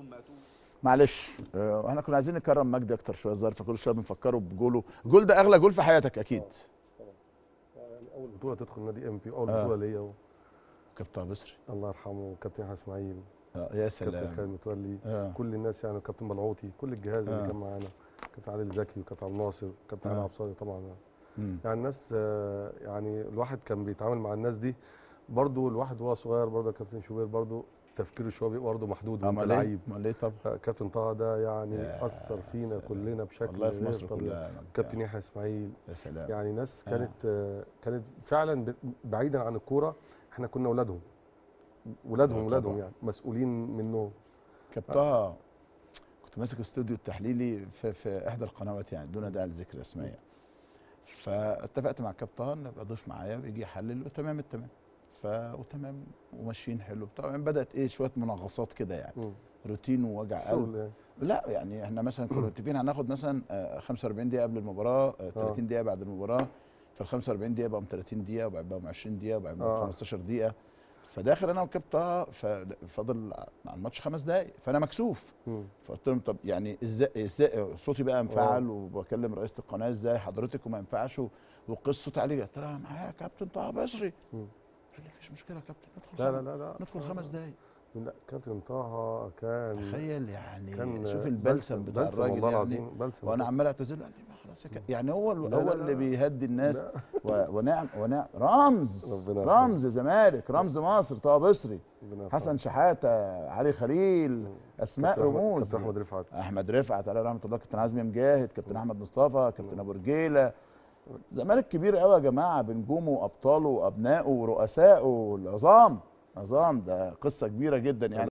منهم ماتوا معلش آه، احنا كنا عايزين نكرم مجدي اكتر شويه الظاهر فكل شويه بنفكره بجوله الجول ده اغلى جول في حياتك اكيد يعني اول بطوله تدخل نادي ام بي اول آه. بطوله ليا و- كابتن بصري الله يرحمه كابتن يحيى اسماعيل آه، يا كابتن سلام خالد متولي آه. كل الناس يعني كابتن بلعوطي كل الجهاز آه. اللي كان معانا كابتن عادل زكي وكابتن عبد الناصر وكابتن آه. علي عبد الصادق طبعا مم. يعني الناس آه، يعني الواحد كان بيتعامل مع الناس دي برضو الواحد وهو صغير برضو يا كابتن شوبير برضو تفكيره شويه بيبقى برضه محدود وانت امال ايه لعيب امال ايه طب كابتن طه ده يعني يا اثر فينا سلام. كلنا بشكل والله في غير مصر طبيعي كلها كابتن يحيى اسماعيل يا سلام يعني ناس آه. كانت آه. كانت فعلا ب- بعيدا عن الكوره احنا كنا اولادهم ولادهم آه ولادهم طبعاً. يعني مسؤولين منهم كابتن كنت ماسك استوديو التحليلي في, في احدى القنوات يعني دون داعي لذكر اسماء يعني. فاتفقت مع الكابتن يبقى ضيف معايا ويجي يحلل وتمام التمام ف وتمام وماشيين حلو طبعا بدات ايه شويه منغصات كده يعني مم. روتين ووجع قلب شغل يعني لا يعني احنا مثلا كنا متفقين هناخد مثلا آه، 45 دقيقه قبل المباراه آه، 30 دقيقه بعد المباراه فال 45 دقيقه بقوا 30 دقيقه وبعد بقوا 20 دقيقه وبعد بقوا آه. 15 دقيقه فداخل انا وكابتن ففضل على الماتش خمس دقائق فانا مكسوف مم. فقلت لهم طب يعني ازاي ازاي صوتي بقى انفعل وبكلم رئيسه القناه ازاي حضرتك وما ينفعش و- وقص صوت عليه قلت لها معايا يا كابتن طه بصري مم. قال لي مفيش مشكله يا كابتن ندخل لا خمس- لا لا لا ندخل خمس دقائق لا كابتن طه كان تخيل يعني كان شوف البلسم بتاع بلسم الراجل والله يعني العظيم بلسم وانا عمال اعتذر له قال لي ما خلاص يا كابتن. يعني هو ال- لا، هو لا، اللي لا. بيهدي الناس لا. و- ونعم ونعم رمز ربنا يرحمه. رمز زمالك رمز مصر طه بصري ربنا يرحمه. حسن شحاته علي خليل اسماء كابتن أحمد- رموز كابتن احمد رفعت احمد رفعت عليه رحمه الله كابتن عزمي مجاهد كابتن احمد مصطفى كابتن ابو رجيله زمالك كبير قوي يا جماعه بنجومه وابطاله وابنائه ورؤسائه العظام عظام ده قصه كبيره جدا يعني